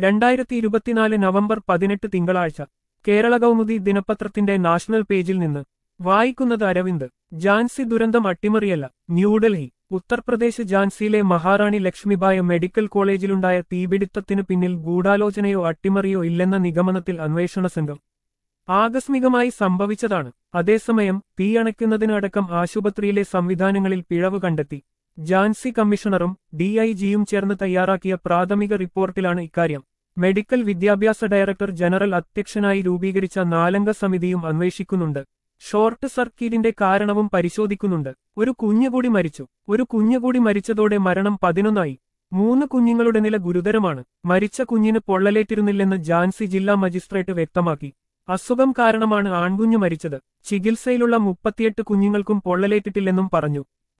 രണ്ടായിരത്തി ഇരുപത്തിനാല് നവംബർ പതിനെട്ട് തിങ്കളാഴ്ച കേരള കൗമുദി ദിനപത്രത്തിന്റെ നാഷണൽ പേജിൽ നിന്ന് വായിക്കുന്നത് അരവിന്ദ് ജാൻസി ദുരന്തം അട്ടിമറിയല്ല ന്യൂഡൽഹി ഉത്തർപ്രദേശ് ജാൻസിയിലെ മഹാറാണി ലക്ഷ്മിബായ് മെഡിക്കൽ കോളേജിലുണ്ടായ തീപിടുത്തത്തിനു പിന്നിൽ ഗൂഢാലോചനയോ അട്ടിമറിയോ ഇല്ലെന്ന നിഗമനത്തിൽ അന്വേഷണ സംഘം ആകസ്മികമായി സംഭവിച്ചതാണ് അതേസമയം തീയണയ്ക്കുന്നതിനടക്കം ആശുപത്രിയിലെ സംവിധാനങ്ങളിൽ പിഴവ് കണ്ടെത്തി ജാൻസി കമ്മീഷണറും ഡിഐജിയും ചേർന്ന് തയ്യാറാക്കിയ പ്രാഥമിക റിപ്പോർട്ടിലാണ് ഇക്കാര്യം മെഡിക്കൽ വിദ്യാഭ്യാസ ഡയറക്ടർ ജനറൽ അധ്യക്ഷനായി രൂപീകരിച്ച നാലംഗ സമിതിയും അന്വേഷിക്കുന്നുണ്ട് ഷോർട്ട് സർക്യൂട്ടിന്റെ കാരണവും പരിശോധിക്കുന്നുണ്ട് ഒരു കുഞ്ഞുകൂടി മരിച്ചു ഒരു കുഞ്ഞുകൂടി മരിച്ചതോടെ മരണം പതിനൊന്നായി മൂന്ന് കുഞ്ഞുങ്ങളുടെ നില ഗുരുതരമാണ് മരിച്ച കുഞ്ഞിന് പൊള്ളലേറ്റിരുന്നില്ലെന്ന് ജാൻസി ജില്ലാ മജിസ്ട്രേറ്റ് വ്യക്തമാക്കി അസുഖം കാരണമാണ് ആൺകുഞ്ഞു മരിച്ചത് ചികിത്സയിലുള്ള മുപ്പത്തിയെട്ട് കുഞ്ഞുങ്ങൾക്കും പൊള്ളലേറ്റിട്ടില്ലെന്നും പറഞ്ഞു